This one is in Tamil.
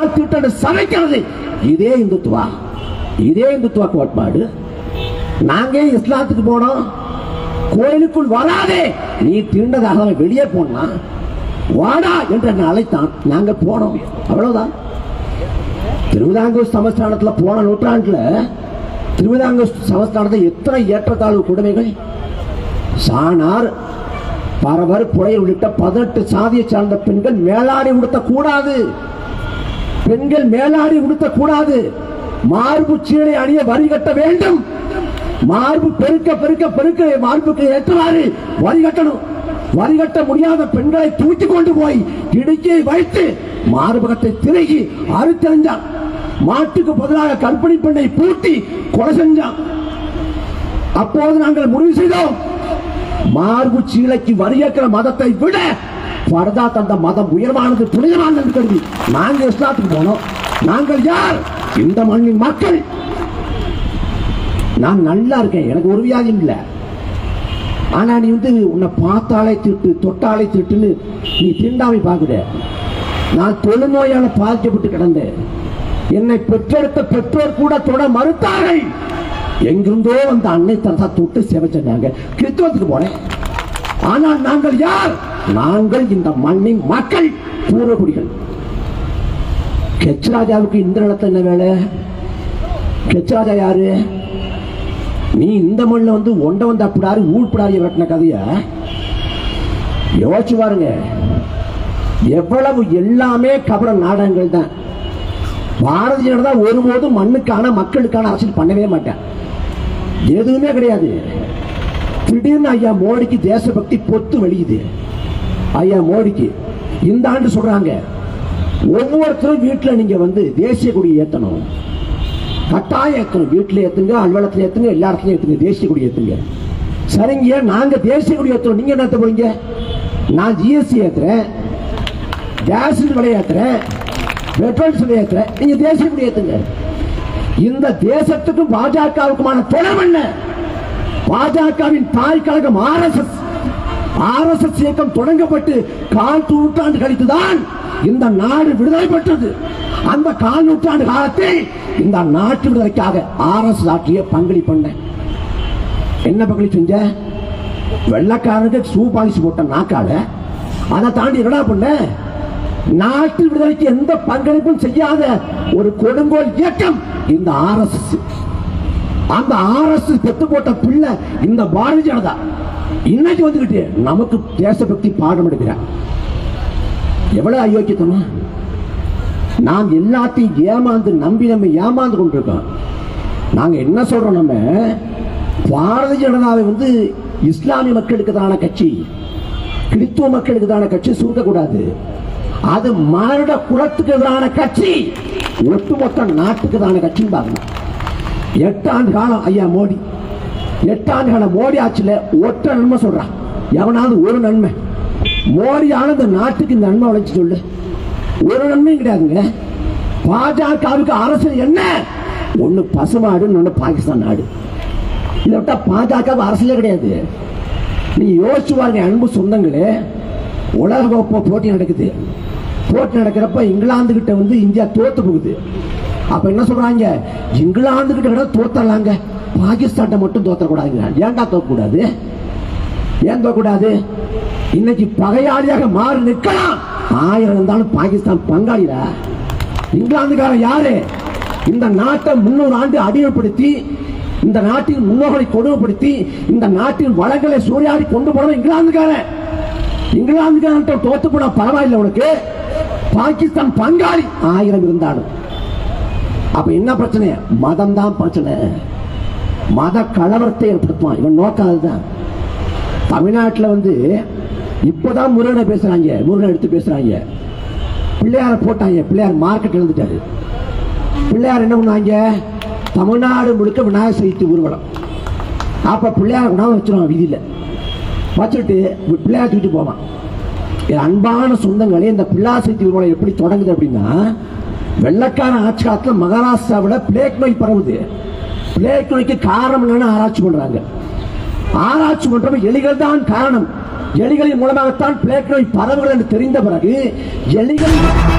திட்டம் சமைக்கிறது இதே இந்துத்துவா இதே இந்துத்துவ கோட்பாடு நாங்க ஏன் இஸ்லாத்துக்கு போனோம் கோயிலுக்குள் வராதே நீ தீண்டதாக அவன் வெளியே போனா வாடா என்று என்னை அழைத்தான் நாங்க போனோம் அவ்வளவுதான் திருவிதாங்கூர் சமஸ்தானத்துல போன நூற்றாண்டுல திருவிதாங்கூர் சமஸ்தானத்தை எத்தனை ஏற்றத்தாழ்வு கொடுமைகள் சாணார் பரவர் புலை உள்ளிட்ட பதினெட்டு சாதியை சார்ந்த பெண்கள் மேலாடை உடுத்த கூடாது பெண்கள் மேலாடை உடுத்த கூடாது மார்பு சீலை அணிய வரி கட்ட வேண்டும் மார்பு பெருக்க பெருக்க பெருக்க மார்புக்கு ஏற்றவாறு வரி கட்டணும் வரி கட்ட முடியாத பெண்களை தூக்கி கொண்டு போய் இடுக்கியை வைத்து மார்பகத்தை திருகி அறுத்தெறிஞ்சான் மாட்டுக்கு பதிலாக கற்பிணி பெண்ணை பூட்டி கொலை செஞ்சான் அப்போது நாங்கள் முடிவு செய்தோம் மார்பு சீலைக்கு வரியக்கிற மதத்தை விட பரதா தந்த மதம் உயர்வானது புனிதமானது என்று கருதி நாங்கள் இஸ்லாத்துக்கு போனோம் நாங்கள் யார் இந்த மண்ணின் மக்கள் நான் நல்லா இருக்கேன் எனக்கு ஒரு வியாதியும் இல்லை ஆனா நீ வந்து உன்னை பார்த்தாலே திட்டு தொட்டாலே திட்டுன்னு நீ தீண்டாமை பார்க்குற நான் தொழுநோயால பாதிக்கப்பட்டு கிடந்தேன் என்னை பெற்றெடுத்த பெற்றோர் கூட தொட மறுத்தார்கள் எங்கிருந்தோ வந்த அன்னை தரசா தொட்டு சேவை செஞ்சாங்க கிறிஸ்துவத்துக்கு போனேன் ஆனால் நாங்கள் யார் நாங்கள் இந்த மண்ணின் மக்கள் பூர்வகுடிகள் கெச்ராஜாவுக்கு இந்த நிலத்துல என்ன வேலை கெச்ராஜா யாரு நீ இந்த மண்ணில் வந்து ஒண்ட வந்து அப்பிடாரு ஊழ்பிடாரிய வெட்டின கதைய யோசிச்சு பாருங்க எவ்வளவு எல்லாமே கபட நாடகங்கள் தான் பாரதிய ஜனதா ஒருபோதும் மண்ணுக்கான மக்களுக்கான அரசியல் பண்ணவே மாட்டேன் எதுவுமே கிடையாது திடீர்னு ஐயா மோடிக்கு தேசபக்தி பொத்து வெளியுது ஐயா மோடிக்கு இந்த ஆண்டு சொல்றாங்க ஒவ்வொருத்தரும் வீட்டுல நீங்க வந்து தேசிய கொடி ஏத்தணும் கட்டாயம் ஏத்தணும் வீட்டுல ஏத்துங்க அலுவலகத்துல ஏத்துங்க எல்லா இடத்துலயும் ஏத்துங்க தேசிய கொடி ஏத்துங்க சரிங்க நாங்க தேசிய கொடி ஏத்துறோம் நீங்க என்ன ஏத்த போறீங்க நான் ஜிஎஸ்டி ஏத்துறேன் கேஸ் விலை ஏத்துறேன் பெட்ரோல் விலை ஏத்துறேன் நீங்க தேசிய கொடி ஏத்துங்க இந்த தேசத்துக்கும் பாஜகவுக்குமான தொடர்பு என்ன பாஜகவின் தாய் கழகம் ஆர்எஸ்எஸ் ஆர்எஸ்எஸ் இயக்கம் தொடங்கப்பட்டு கால் நூற்றாண்டு கழித்துதான் இந்த நாடு விடுதலை பெற்றது அந்த கால் நூற்றாண்டு காலத்தில் இந்த நாட்டு விடுதலைக்காக ஆர்எஸ் ஆற்றிய பங்களிப்பு என்ன என்ன பங்களிப்பு செஞ்ச வெள்ளக்காரனுக்கு ஷூ பாலிசி போட்ட நாக்கால அதை தாண்டி என்னடா பண்ண நாட்டு விடுதலைக்கு எந்த பங்களிப்பும் செய்யாத ஒரு கொடுங்கோல் இயக்கம் இந்த ஆர்எஸ்எஸ் அந்த ஆர்எஸ் பெத்து போட்ட பிள்ளை இந்த பாரதிய ஜனதா இன்னைக்கு வந்துகிட்டு நமக்கு தேசபக்தி பாடம் எடுக்கிறார் எவ்வளவு அயோக்கியத்தனம் நாம் எல்லாத்தையும் ஏமாந்து நம்பி நம்ம ஏமாந்து கொண்டிருக்கோம் நாங்க என்ன சொல்றோம் நம்ம பாரதிய ஜனதாவை வந்து இஸ்லாமிய மக்களுக்கு தான கட்சி கிறிஸ்துவ மக்களுக்கு தான கட்சி சுருக்கக்கூடாது அது மானுட குலத்துக்கு எதிரான கட்சி ஒட்டுமொத்த நாட்டுக்கு தான கட்சின்னு பார்க்கணும் எட்டு ஆண்டு காலம் ஐயா மோடி எட்டு ஆண்டு காலம் மோடி ஆட்சியில் ஒற்ற நன்மை சொல்றான் எவனாவது ஒரு நன்மை மோடியால இந்த நாட்டுக்கு இந்த நன்மை உழைச்சு சொல்லு ஒரு நன்மையும் கிடையாதுங்க பாஜகவுக்கு அரசியல் என்ன ஒன்னு பசுமாடு ஒன்னு பாகிஸ்தான் நாடு இதை விட்டா பாஜக அரசியலே கிடையாது நீ யோசிச்சு பாருங்க அன்பு சொந்தங்களே உலக கோப்பை போட்டி நடக்குது போட்டி நடக்கிறப்ப இங்கிலாந்து கிட்ட வந்து இந்தியா தோத்து போகுது அப்ப என்ன சொல்றாங்க இங்கிலாந்து கிட்ட கூட தோத்தரலாங்க பாகிஸ்தான் மட்டும் தோத்தரக்கூடாதுங்க ஏன்டா தோக்கக்கூடாது ஏன் தோக்கக்கூடாது இன்னைக்கு பகையாளியாக மாறி நிற்கலாம் ஆயிரம் இருந்தாலும் பாகிஸ்தான் பங்காளிடா இங்கிலாந்துக்காரன் யாரு இந்த நாட்டை முன்னூறு ஆண்டு அடிமைப்படுத்தி இந்த நாட்டின் முன்னோர்களை கொடுமைப்படுத்தி இந்த நாட்டின் வளங்களை சூறையாடி கொண்டு போனவன் இங்கிலாந்துக்காரன் இங்கிலாந்துக்காரன் தோத்து போன பரவாயில்லை உனக்கு பாகிஸ்தான் பங்காளி ஆயிரம் இருந்தாலும் அப்ப என்ன பிரச்சனை மதம் தான் பிரச்சனை மத கலவரத்தை ஏற்படுத்துவான் இவன் நோக்கம் அதுதான் தமிழ்நாட்டில் வந்து இப்போதான் முருகனை பேசுறாங்க முருகனை எடுத்து பேசுறாங்க பிள்ளையார போட்டாங்க பிள்ளையார் மார்க்கெட் எழுந்துட்டாரு பிள்ளையார் என்ன பண்ணாங்க தமிழ்நாடு முழுக்க விநாயகர் சதுர்த்தி ஊர்வலம் அப்ப பிள்ளையார் கொண்டாந்து வச்சிருவான் வீதியில வச்சுட்டு பிள்ளையார் தூக்கிட்டு போவான் என் அன்பான சொந்தங்களே இந்த பிள்ளையார் சதுர்த்தி ஊர்வலம் எப்படி தொடங்குது அப்படின்னா வெள்ளக்கார ஆட்சி காலத்துல மகாராஷ்டிராவில் பிளேக் நோய் பரவுது பிளேக் நோய்க்கு காரணம் என்னன்னு ஆராய்ச்சி பண்றாங்க ஆராய்ச்சி பண்றப்ப எலிகள் தான் காரணம் எலிகளின் மூலமாகத்தான் பிளேக் நோய் பரவுகள் என்று தெரிந்த பிறகு எலிகள்